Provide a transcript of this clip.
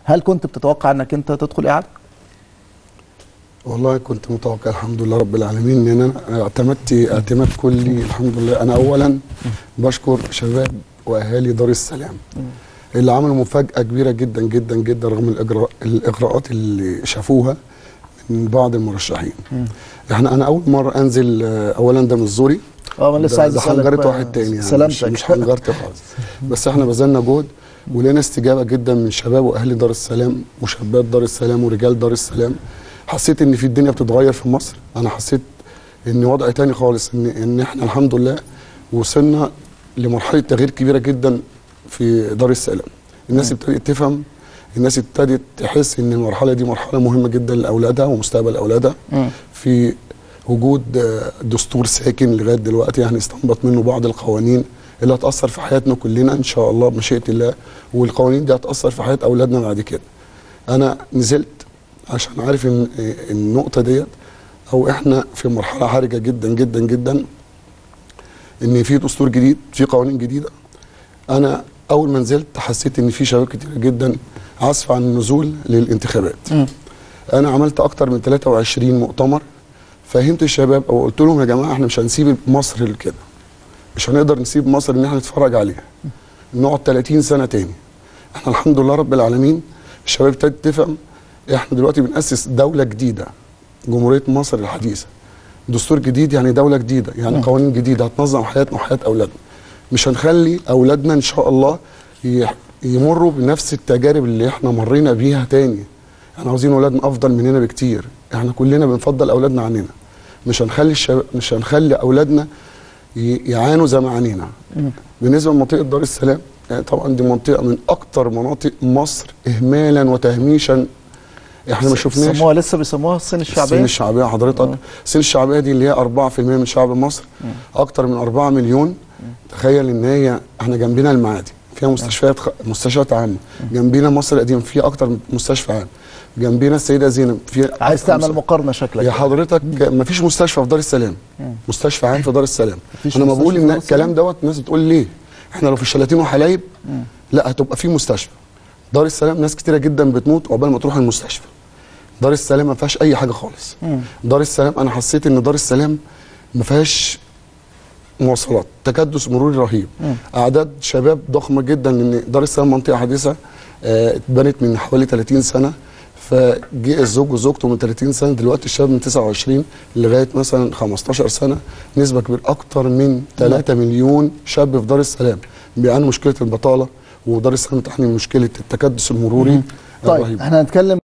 هل كنت بتتوقع انك انت تدخل اعاده والله كنت متوقع الحمد لله رب العالمين ان انا اعتمدت اعتماد كلي الحمد لله انا اولا بشكر شباب واهالي دار السلام اللي عملوا مفاجاه كبيره جدا جدا جدا رغم الاجراء الاغراءات اللي شافوها من بعض المرشحين احنا انا اول مره انزل آه، اولا ده مش زوري اه انا لسه ده- عايز ده اسالك حنجره بقى واحد تاني يعني مش, سلامتك مش حنجرتي خالص بس احنا بذلنا جهد ولقينا استجابه جدا من شباب واهل دار السلام وشابات دار السلام ورجال دار السلام حسيت ان في الدنيا بتتغير في مصر انا حسيت ان وضع تاني خالص ان ان احنا الحمد لله وصلنا لمرحله تغيير كبيره جدا في دار السلام الناس ابتدت تفهم الناس ابتدت تحس ان المرحله دي مرحله مهمه جدا لاولادها ومستقبل اولادها مم. في وجود آه، دستور ساكن لغايه دلوقتي يعني استنبط منه بعض القوانين اللي هتاثر في حياتنا كلنا ان شاء الله بمشيئه الله والقوانين دي هتاثر في حياه اولادنا بعد كده. انا نزلت عشان عارف ان آه، النقطه ديت او احنا في مرحله حرجه جدا جدا جدا ان في دستور جديد في قوانين جديده انا اول ما نزلت حسيت ان في شباب كتير جدا عازفه عن النزول للانتخابات. مم. انا عملت اكتر من 23 مؤتمر فهمت الشباب او قلت لهم يا جماعه احنا مش هنسيب مصر كده مش هنقدر نسيب مصر ان احنا نتفرج عليها نقعد 30 سنه تاني احنا الحمد لله رب العالمين الشباب ابتدت تفهم احنا دلوقتي بنأسس دوله جديده جمهوريه مصر الحديثه دستور جديد يعني دوله جديده يعني مم. قوانين جديده هتنظم حياتنا وحياه اولادنا مش هنخلي اولادنا ان شاء الله يح- يمروا بنفس التجارب اللي احنا مرينا بيها تاني احنا عاوزين اولادنا افضل مننا بكتير احنا كلنا بنفضل اولادنا عننا مش هنخلي الشباب مش هنخلي اولادنا ي- يعانوا زي ما عانينا مم. بالنسبه لمنطقه دار السلام يعني طبعا دي منطقه من اكتر مناطق مصر اهمالا وتهميشا احنا ما شفناش سموها لسه بيسموها الصين الشعبيه السن الشعبيه حضرتك آه. السن الشعبيه دي اللي هي 4% من شعب مصر اكتر من 4 مليون تخيل ان هي احنا جنبنا المعادي فيها مستشفيات خ... مستشفيات عامه جنبينا مصر القديم فيها اكتر من مستشفى عام جنبينا السيده زينب في عايز تعمل مقارنه شكلك يا حضرتك ما فيش مستشفى في دار السلام مستشفى عام في دار السلام مفيش انا ما مستشفى بقول في ان دار السلام؟ الكلام دوت الناس بتقول ليه احنا لو في الشلاتين وحلايب لا هتبقى في مستشفى دار السلام ناس كتيره جدا بتموت عقبال ما تروح المستشفى دار السلام ما فيهاش اي حاجه خالص مم. دار السلام انا حسيت ان دار السلام ما فيهاش مواصلات تكدس مروري رهيب مم. اعداد شباب ضخمه جدا لان دار السلام منطقه حديثه آه، اتبنت من حوالي 30 سنه فجه الزوج وزوجته من 30 سنه دلوقتي الشباب من 29 لغايه مثلا 15 سنه نسبه كبيره اكتر من 3 مليون شاب في دار السلام بيعانوا مشكله البطاله ودار السلام بتعاني من مشكله التكدس المروري طيب الرهيب احنا هنتكلم